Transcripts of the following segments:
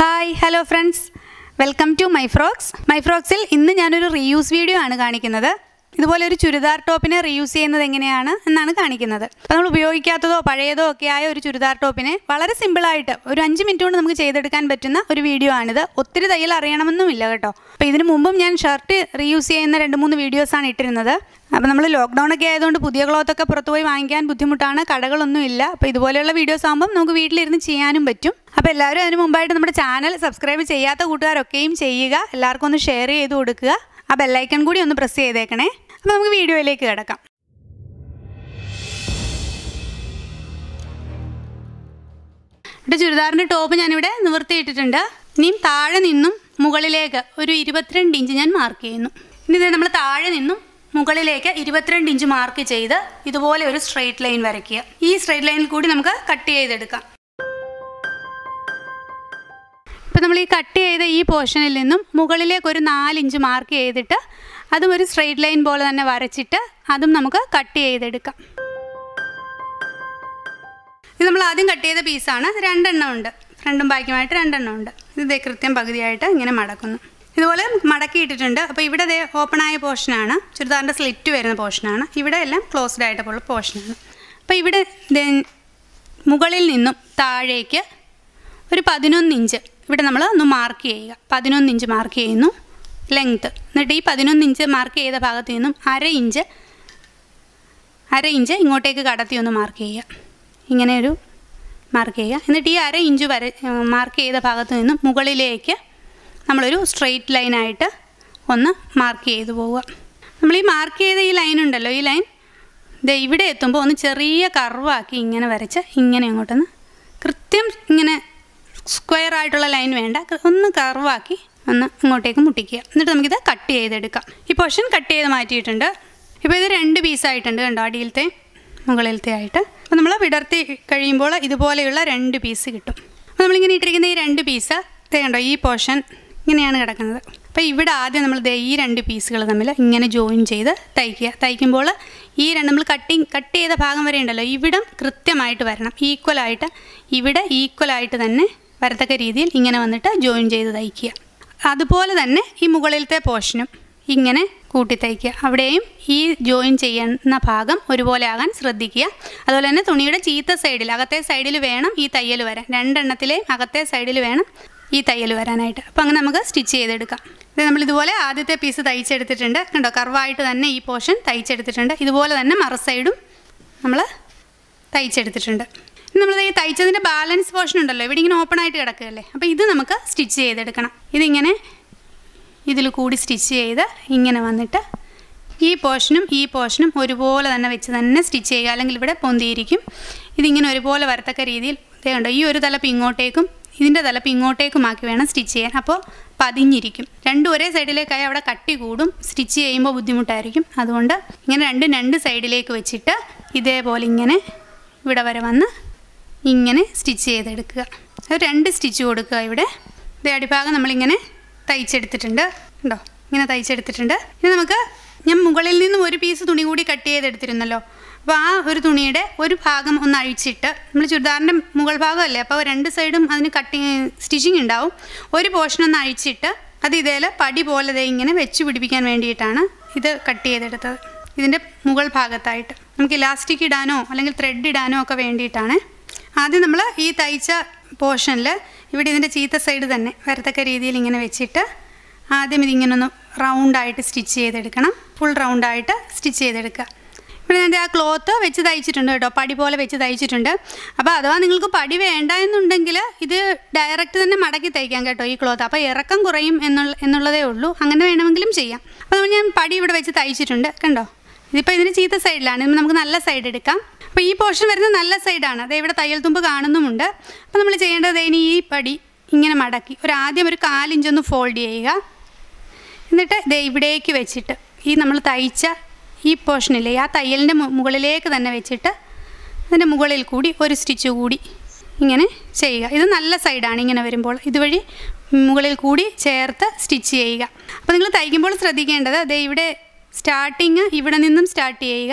hi hello friends welcome to my frocks my ഫ്രോക്സിൽ ഇന്ന് ഞാനൊരു റീയൂസ് വീഡിയോ ആണ് കാണിക്കുന്നത് ഇതുപോലെ ഒരു ചുരിദാർ ടോപ്പിനെ റീയൂസ് ചെയ്യുന്നത് എങ്ങനെയാണ് എന്നാണ് കാണിക്കുന്നത് അപ്പോൾ നമ്മൾ ഉപയോഗിക്കാത്തതോ പഴയതോ ഒക്കെ ആയ ഒരു ചുരിദാർ ടോപ്പിനെ വളരെ സിമ്പിളായിട്ട് ഒരു അഞ്ച് മിനിറ്റ് കൊണ്ട് നമുക്ക് ചെയ്തെടുക്കാൻ പറ്റുന്ന ഒരു വീഡിയോ ആണിത് ഒത്തിരി തയ്യൽ അറിയണമെന്നുമില്ല കേട്ടോ അപ്പോൾ ഇതിന് മുമ്പും ഞാൻ ഷർട്ട് റീയൂസ് ചെയ്യുന്ന രണ്ട് മൂന്ന് വീഡിയോസാണ് ഇട്ടിരുന്നത് അപ്പോൾ നമ്മൾ ലോക്ക്ഡൗൺ ഒക്കെ ആയതുകൊണ്ട് പുതിയ ക്ലോത്ത് ഒക്കെ പുറത്ത് പോയി വാങ്ങിക്കാൻ ബുദ്ധിമുട്ടാണ് കടകളൊന്നും ഇല്ല അപ്പോൾ ഇതുപോലെയുള്ള വീഡിയോസ് ആകുമ്പം നമുക്ക് വീട്ടിലിരുന്ന് ചെയ്യാനും പറ്റും അപ്പോൾ എല്ലാവരും അതിന് മുമ്പായിട്ട് നമ്മുടെ ചാനൽ സബ്സ്ക്രൈബ് ചെയ്യാത്ത കൂട്ടുകാരൊക്കെയും ചെയ്യുക എല്ലാവർക്കും ഒന്ന് ഷെയർ ചെയ്ത് കൊടുക്കുക ആ ബെല്ലൈക്കൺ കൂടി ഒന്ന് പ്രസ് ചെയ്തേക്കണേ അപ്പോൾ നമുക്ക് വീഡിയോയിലേക്ക് കിടക്കാം ഇവിടെ ചുരിദാറിൻ്റെ ടോപ്പ് ഞാനിവിടെ നിവർത്തിയിട്ടിട്ടുണ്ട് ഇനിയും താഴെ നിന്നും മുകളിലേക്ക് ഒരു ഇരുപത്തിരണ്ട് ഇഞ്ച് ഞാൻ മാർക്ക് ചെയ്യുന്നു ഇനി ഇത് നമ്മൾ താഴെ നിന്നും മുകളിലേക്ക് ഇരുപത്തിരണ്ട് ഇഞ്ച് മാർക്ക് ചെയ്ത് ഇതുപോലെ ഒരു സ്ട്രെയിറ്റ് ലൈൻ വരയ്ക്കുക ഈ സ്ട്രെയിറ്റ് ലൈനിൽ കൂടി നമുക്ക് കട്ട് ചെയ്തെടുക്കാം ഇപ്പം നമ്മൾ ഈ കട്ട് ചെയ്ത ഈ പോർഷനിൽ നിന്നും മുകളിലേക്ക് ഒരു നാലിഞ്ച് മാർക്ക് ചെയ്തിട്ട് അതും ഒരു സ്ട്രെയിറ്റ് ലൈൻ പോലെ തന്നെ വരച്ചിട്ട് അതും നമുക്ക് കട്ട് ചെയ്തെടുക്കാം ഇത് നമ്മൾ ആദ്യം കട്ട് ചെയ്ത പീസാണ് രണ്ടെണ്ണം ഉണ്ട് ഫ്രണ്ടും ബാക്കുമായിട്ട് രണ്ടെണ്ണം ഉണ്ട് ഇത് ദേ കൃത്യം പകുതിയായിട്ട് ഇങ്ങനെ മടക്കുന്നു ഇതുപോലെ മടക്കിയിട്ടിട്ടുണ്ട് അപ്പോൾ ഇവിടെ ദേ ഓപ്പൺ ആയ പോർഷനാണ് ചുരിദാറിൻ്റെ സ്ലിറ്റ് വരുന്ന പോർഷനാണ് ഇവിടെ എല്ലാം ക്ലോസ്ഡ് ആയിട്ടുള്ള പോർഷനാണ് അപ്പോൾ ഇവിടെ ദേ മുകളിൽ നിന്നും താഴേക്ക് ഒരു പതിനൊന്ന് ഇഞ്ച് ഇവിടെ നമ്മൾ ഒന്ന് മാർക്ക് ചെയ്യുക പതിനൊന്ന് ഇഞ്ച് മാർക്ക് ചെയ്യുന്നു ലെങ്ത്ത് എന്നിട്ട് ഈ പതിനൊന്ന് ഇഞ്ച് മാർക്ക് ചെയ്ത ഭാഗത്ത് നിന്നും അര ഇഞ്ച് അര ഇഞ്ച് ഇങ്ങോട്ടേക്ക് കടത്തി ഒന്ന് മാർക്ക് ചെയ്യുക ഇങ്ങനെ ഒരു മാർക്ക് ചെയ്യുക എന്നിട്ട് ഈ അര ഇഞ്ച് വര മാർക്ക് ചെയ്ത ഭാഗത്ത് നിന്നും മുകളിലേക്ക് നമ്മളൊരു സ്ട്രെയിറ്റ് ലൈനായിട്ട് ഒന്ന് മാർക്ക് ചെയ്തു പോവുക നമ്മൾ ഈ മാർക്ക് ചെയ്ത ഈ ലൈൻ ഉണ്ടല്ലോ ഈ ലൈൻ ദേ ഇവിടെ എത്തുമ്പോൾ ഒന്ന് ചെറിയ കർവാക്കി ഇങ്ങനെ വരച്ച് ഇങ്ങനെ അങ്ങോട്ടൊന്ന് കൃത്യം ഇങ്ങനെ സ്ക്വയർ ആയിട്ടുള്ള ലൈൻ വേണ്ട ഒന്ന് കർവാക്കി ഒന്ന് ഇങ്ങോട്ടേക്ക് മുട്ടിക്കുക എന്നിട്ട് നമുക്കിത് കട്ട് ചെയ്തെടുക്കാം ഈ പോർഷൻ കട്ട് ചെയ്ത് മാറ്റിയിട്ടുണ്ട് ഇപ്പോൾ ഇത് രണ്ട് പീസായിട്ടുണ്ട് കണ്ടോ അടിയിലത്തെ മുകളിലത്തെ ആയിട്ട് അപ്പോൾ നമ്മൾ വിടർത്തി കഴിയുമ്പോൾ ഇതുപോലെയുള്ള രണ്ട് പീസ് കിട്ടും അപ്പോൾ നമ്മളിങ്ങനെ ഇട്ടിരിക്കുന്ന ഈ രണ്ട് പീസ് കണ്ടോ ഈ പോർഷൻ ഇങ്ങനെയാണ് കിടക്കുന്നത് അപ്പോൾ ഇവിടെ ആദ്യം നമ്മൾ ദേ ഈ രണ്ട് പീസുകൾ തമ്മിൽ ഇങ്ങനെ ജോയിൻ ചെയ്ത് തയ്ക്കുക തയ്ക്കുമ്പോൾ ഈ രണ്ട് നമ്മൾ കട്ടിങ് കട്ട് ചെയ്ത ഭാഗം വരെ ഉണ്ടല്ലോ ഇവിടം കൃത്യമായിട്ട് വരണം ഈക്വലായിട്ട് ഇവിടെ ഈക്വലായിട്ട് തന്നെ വരത്തക്ക രീതിയിൽ ഇങ്ങനെ വന്നിട്ട് ജോയിൻ ചെയ്ത് തയ്ക്കുക അതുപോലെ തന്നെ ഈ മുകളിലത്തെ പോർഷനും ഇങ്ങനെ കൂട്ടി തയ്ക്കുക അവിടെയും ഈ ജോയിൻ ചെയ്യുന്ന ഭാഗം ഒരുപോലെ ആകാൻ ശ്രദ്ധിക്കുക അതുപോലെ തന്നെ തുണിയുടെ ചീത്ത സൈഡിൽ അകത്തെ സൈഡിൽ വേണം ഈ തയ്യൽ വരാൻ രണ്ടെണ്ണത്തിലെയും അകത്തെ സൈഡിൽ വേണം ഈ തയ്യൽ വരാനായിട്ട് അപ്പോൾ അങ്ങനെ നമുക്ക് സ്റ്റിച്ച് ചെയ്തെടുക്കാം ഇത് നമ്മൾ ഇതുപോലെ ആദ്യത്തെ പീസ് തയ്ച്ചെടുത്തിട്ടുണ്ട് കണ്ടോ കർവായിട്ട് തന്നെ ഈ പോർഷൻ തയ്ച്ചെടുത്തിട്ടുണ്ട് ഇതുപോലെ തന്നെ മറ സൈഡും നമ്മൾ തയ്ച്ചെടുത്തിട്ടുണ്ട് നമ്മൾ ഈ തയ്ച്ചതിൻ്റെ ബാലൻസ് പോർഷൻ ഉണ്ടല്ലോ ഇവിടെ ഇങ്ങനെ ഓപ്പൺ ആയിട്ട് കിടക്കുകയല്ലേ അപ്പോൾ ഇത് നമുക്ക് സ്റ്റിച്ച് ചെയ്തെടുക്കണം ഇതിങ്ങനെ ഇതിൽ കൂടി സ്റ്റിച്ച് ചെയ്ത് ഇങ്ങനെ വന്നിട്ട് ഈ പോർഷനും ഈ പോർഷനും ഒരുപോലെ തന്നെ വെച്ച് തന്നെ സ്റ്റിച്ച് ചെയ്യുക അല്ലെങ്കിൽ ഇവിടെ പൊന്തിയിരിക്കും ഇതിങ്ങനെ ഒരുപോലെ വരത്തക്ക രീതിയിൽ കണ്ടോ ഈ ഒരു തലപ്പ് ഇങ്ങോട്ടേക്കും ഇതിൻ്റെ തലപ്പ് ഇങ്ങോട്ടേക്കുമാക്കി വേണം സ്റ്റിച്ച് ചെയ്യാൻ അപ്പോൾ പതിഞ്ഞിരിക്കും രണ്ടും ഒരേ സൈഡിലേക്കായി അവിടെ കട്ടി കൂടും സ്റ്റിച്ച് ചെയ്യുമ്പോൾ ബുദ്ധിമുട്ടായിരിക്കും അതുകൊണ്ട് ഇങ്ങനെ രണ്ടും രണ്ട് സൈഡിലേക്ക് വെച്ചിട്ട് ഇതേപോലെ ഇങ്ങനെ ഇവിടെ വരെ വന്ന് ഇങ്ങനെ സ്റ്റിച്ച് ചെയ്തെടുക്കുക അത് രണ്ട് സ്റ്റിച്ച് കൊടുക്കുക ഇവിടെ ഇത് അടിഭാഗം നമ്മളിങ്ങനെ തയ്ച്ചെടുത്തിട്ടുണ്ട് ഉണ്ടോ ഇങ്ങനെ തയ്ച്ചെടുത്തിട്ടുണ്ട് ഇനി നമുക്ക് ഞാൻ മുകളിൽ നിന്നും ഒരു പീസ് തുണി കൂടി കട്ട് ചെയ്തെടുത്തിരുന്നല്ലോ അപ്പോൾ ആ ഒരു തുണിയുടെ ഒരു ഭാഗം ഒന്ന് അഴിച്ചിട്ട് നമ്മൾ ചുരിദാറിൻ്റെ മുകൾ ഭാഗമല്ലേ അപ്പോൾ രണ്ട് സൈഡും അതിന് കട്ടിങ് സ്റ്റിച്ചിങ് ഉണ്ടാവും ഒരു പോർഷൻ ഒന്ന് അഴിച്ചിട്ട് അത് ഇതേലെ പടി പോലെ ദേ ഇങ്ങനെ വെച്ച് പിടിപ്പിക്കാൻ വേണ്ടിയിട്ടാണ് ഇത് കട്ട് ചെയ്തെടുത്തത് ഇതിൻ്റെ മുകൾ ഭാഗത്തായിട്ട് നമുക്ക് ഇലാസ്റ്റിക് ഇടാനോ അല്ലെങ്കിൽ ത്രെഡ് ഇടാനോ ഒക്കെ വേണ്ടിയിട്ടാണ് ആദ്യം നമ്മൾ ഈ തയ്ച്ച പോർഷനിൽ ഇവിടെ ഇതിൻ്റെ ചീത്ത സൈഡ് തന്നെ വരത്തക്ക രീതിയിൽ ഇങ്ങനെ വെച്ചിട്ട് ആദ്യം ഇതിങ്ങനെ ഒന്ന് റൗണ്ടായിട്ട് സ്റ്റിച്ച് ചെയ്തെടുക്കണം ഫുൾ റൗണ്ടായിട്ട് സ്റ്റിച്ച് ചെയ്തെടുക്കുക ഇവിടെ ഞാൻ ആ ക്ലോത്ത് വെച്ച് തയ്ച്ചിട്ടുണ്ട് കേട്ടോ പടി പോലെ വെച്ച് തയ്ച്ചിട്ടുണ്ട് അപ്പോൾ അഥവാ നിങ്ങൾക്ക് പടി വേണ്ട എന്നുണ്ടെങ്കിൽ ഇത് ഡയറക്റ്റ് തന്നെ മടക്കി തയ്ക്കാം കേട്ടോ ഈ ക്ലോത്ത് അപ്പോൾ ഇറക്കം കുറയും എന്നുള്ള എന്നുള്ളതേ ഉള്ളൂ അങ്ങനെ വേണമെങ്കിലും ചെയ്യാം അപ്പോൾ ഞാൻ പടി ഇവിടെ വെച്ച് തയ്ച്ചിട്ടുണ്ട് കണ്ടോ ഇതിപ്പോൾ ഇതിന് ചീത്ത സൈഡിലാണ് ഇത് നമുക്ക് നല്ല സൈഡ് എടുക്കാം അപ്പോൾ ഈ പോർഷൻ വരുന്നത് നല്ല സൈഡാണ് അത് ഇവിടെ തയ്യൽ തുമ്പ് കാണുന്നുമുണ്ട് അപ്പോൾ നമ്മൾ ചെയ്യേണ്ടത് ഇനി ഈ പടി ഇങ്ങനെ മടക്കി ഒരു ആദ്യം ഒരു കാലിഞ്ചൊന്ന് ഫോൾഡ് ചെയ്യുക എന്നിട്ട് ദേ ഇവിടേക്ക് വെച്ചിട്ട് ഈ നമ്മൾ തയ്ച്ച ഈ പോർഷനില്ലേ ആ തയ്യലിൻ്റെ മുകളിലേക്ക് തന്നെ വെച്ചിട്ട് അതിൻ്റെ മുകളിൽ കൂടി ഒരു സ്റ്റിച്ച് കൂടി ഇങ്ങനെ ചെയ്യുക ഇത് നല്ല സൈഡാണ് ഇങ്ങനെ വരുമ്പോൾ ഇതുവഴി മുകളിൽ കൂടി ചേർത്ത് സ്റ്റിച്ച് ചെയ്യുക അപ്പോൾ നിങ്ങൾ തയ്ക്കുമ്പോൾ ശ്രദ്ധിക്കേണ്ടത് ദേ ഇവിടെ സ്റ്റാർട്ടിങ് ഇവിടെ നിന്നും സ്റ്റാർട്ട് ചെയ്യുക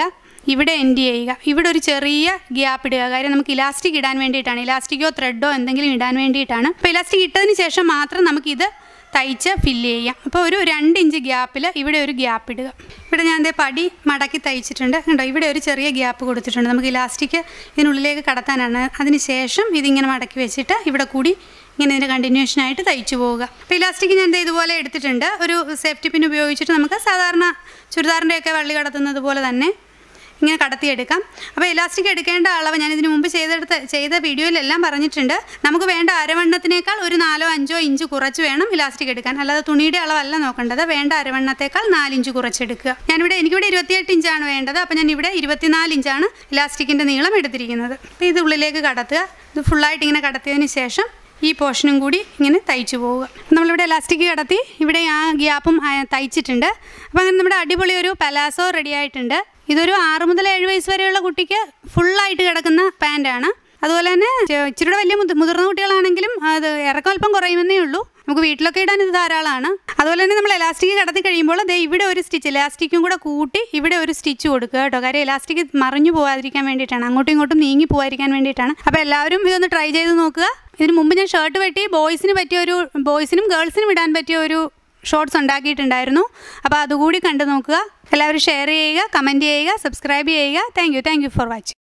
ഇവിടെ എൻഡ് ചെയ്യുക ഇവിടെ ഒരു ചെറിയ ഗ്യാപ്പ് ഇടുക കാര്യം നമുക്ക് ഇലാസ്റ്റിക് ഇടാൻ വേണ്ടിയിട്ടാണ് ഇലാസ്റ്റിക്കോ ത്രെഡോ എന്തെങ്കിലും ഇടാൻ വേണ്ടിയിട്ടാണ് അപ്പോൾ ഇലാസ്റ്റിക് ഇട്ടതിന് ശേഷം മാത്രം നമുക്കിത് തയ്ച്ച് ഫില്ല് ചെയ്യാം അപ്പോൾ ഒരു രണ്ട് ഇഞ്ച് ഗ്യാപ്പിൽ ഇവിടെ ഒരു ഗ്യാപ്പ് ഇടുക ഇവിടെ ഞാൻ ദേ പടി മടക്കി തയ്ച്ചിട്ടുണ്ട് കണ്ടോ ഇവിടെ ഒരു ചെറിയ ഗ്യാപ്പ് കൊടുത്തിട്ടുണ്ട് നമുക്ക് ഇലാസ്റ്റിക് ഇതിനുള്ളിലേക്ക് കടത്താനാണ് അതിന് ശേഷം ഇതിങ്ങനെ മടക്കി വെച്ചിട്ട് ഇവിടെ കൂടി ഇങ്ങനെ ഇതിൻ്റെ കണ്ടിന്യൂഷനായിട്ട് തയ്ച്ചു പോവുക അപ്പോൾ ഇലാസ്റ്റിക് ഞാൻ ദേ ഇതുപോലെ എടുത്തിട്ടുണ്ട് ഒരു സേഫ്റ്റി പിൻ ഉപയോഗിച്ചിട്ട് നമുക്ക് സാധാരണ ചുരിദാറിൻ്റെയൊക്കെ വള്ളി കടത്തുന്നത് പോലെ തന്നെ ഇങ്ങനെ കടത്തിയെടുക്കാം അപ്പോൾ ഇലാസ്റ്റിക് എടുക്കേണ്ട അളവ് ഞാൻ ഇതിനു മുമ്പ് ചെയ്തെടുത്ത ചെയ്ത വീഡിയോയിലെല്ലാം പറഞ്ഞിട്ടുണ്ട് നമുക്ക് വേണ്ട അരവണ്ണത്തിനേക്കാൾ ഒരു നാലോ അഞ്ചോ ഇഞ്ച് കുറച്ച് വേണം ഇലാസ്റ്റിക് എടുക്കാൻ അല്ലാതെ തുണിയുടെ അളവല്ല നോക്കേണ്ടത് വേണ്ട അരവണ്ണത്തേക്കാൾ നാലിഞ്ച് കുറച്ചെടുക്കുക ഞാനിവിടെ എനിക്കിവിടെ ഇരുപത്തിയെട്ട് ഇഞ്ചാണ് വേണ്ടത് അപ്പോൾ ഞാൻ ഇവിടെ ഇരുപത്തിനാല് ഇഞ്ചാണ് ഇലാസ്റ്റിക്കിൻ്റെ നീളം എടുത്തിരിക്കുന്നത് അപ്പോൾ ഇത് ഉള്ളിലേക്ക് കടത്തുക ഇത് ഫുള്ളായിട്ട് ഇങ്ങനെ കടത്തിയതിന് ശേഷം ഈ പോർഷനും കൂടി ഇങ്ങനെ തയ്ച്ചു പോവുക നമ്മളിവിടെ ഇലാസ്റ്റിക് കടത്തി ഇവിടെ ആ ഗ്യാപ്പും ആ, തയ്ച്ചിട്ടുണ്ട് അപ്പോൾ അങ്ങനെ നമ്മുടെ അടിപൊളി ഒരു പലാസോ റെഡി ആയിട്ടുണ്ട് ഇതൊരു ആറ് മുതൽ ഏഴ് വയസ്സ് വരെയുള്ള കുട്ടിക്ക് ഫുള്ളായിട്ട് കിടക്കുന്ന പാൻറ്റാണ് അതുപോലെ തന്നെ ചെ- ഇച്ചിരി വലിയ മുതി- മുതിർന്ന കുട്ടികളാണെങ്കിലും അത് ഇറക്കം അല്പം കുറയുമെന്നേ ഉള്ളൂ നമുക്ക് വീട്ടിലൊക്കെ ഇടാൻ ഇത് ധാരാളമാണ് അതുപോലെ തന്നെ നമ്മൾ എലാസ്റ്റിക് കടത്തി കഴിയുമ്പോൾ ദേ ഇവിടെ ഒരു സ്റ്റിച്ച് എലാസ്റ്റിക്കും കൂടെ കൂട്ടി ഇവിടെ ഒരു സ്റ്റിച്ച് കൊടുക്കുക കേട്ടോ കാര്യം എലാസ്റ്റിക് മറിഞ്ഞു പോകാതിരിക്കാൻ വേണ്ടിയിട്ടാണ് അങ്ങോട്ടും ഇങ്ങോട്ടും നീങ്ങി പോകാതിരിക്കാൻ വേണ്ടിയിട്ടാണ് അപ്പോൾ എല്ലാവരും ഇതൊന്ന് ട്രൈ ചെയ്ത് നോക്കുക ഇതിന് മുമ്പ് ഞാൻ ഷർട്ട് വെട്ടി ബോയ്സിന് പറ്റിയ ഒരു ബോയ്സിനും ഗേൾസിനും ഇടാൻ പറ്റിയ ഒരു ഷോർട്സ് ഉണ്ടാക്കിയിട്ടുണ്ടായിരുന്നു അപ്പോൾ അതുകൂടി കണ്ടു നോക്കുക എല്ലാവരും ഷെയർ ചെയ്യുക കമൻറ്റ് ചെയ്യുക സബ്സ്ക്രൈബ് ചെയ്യുക thank you thank you for watching